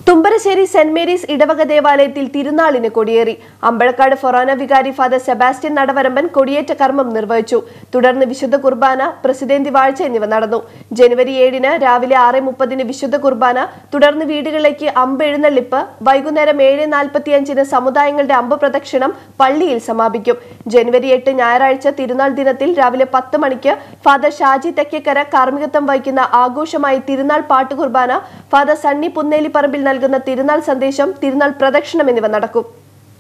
Thumbarassery saint Mary's ഇടവക ദേവാലയത്തിൽ തിരുനാളിന് കൊടിയേറി അമ്പഴക്കാട് ഫൊറാന വികാരി ഫാദർ സെബാസ്റ്റ്യൻ നടവരമ്പൻ കൊടിയേറ്റ കർമ്മം നിർവഹിച്ചു തുടർന്ന് വിശുദ്ധ കുർബാന പ്രസിഡന്റി വാഴ്ച എന്നിവ നടന്നു ജനുവരി ഏഴിന് രാവിലെ ആറ് മുപ്പതിന് വിശുദ്ധ കുർബാന തുടർന്ന് വീടുകളിലേക്ക് അമ്പ് എഴുന്നള്ളിപ്പ് വൈകുന്നേരം ഏഴ് നാൽപ്പത്തിയഞ്ചിന് സമുദായങ്ങളുടെ അമ്പ് പ്രദക്ഷിണം പള്ളിയിൽ സമാപിക്കും ജനുവരി എട്ട് ഞായറാഴ്ച തിരുനാൾ ദിനത്തിൽ രാവിലെ പത്ത് മണിക്ക് ഫാദർ ഷാജി തെക്കേക്കര കാർമ്മികത്വം വഹിക്കുന്ന ആഘോഷമായി തിരുനാൾ പാട്ടുകുർബാന ഫാദർ സണ്ണി പുന്നേലിപ്പറമ്പിൽ നൽകുന്ന തിരുനാൾ സന്ദേശം തിരുനാൾ പ്രദക്ഷിണം എന്നിവ നടക്കും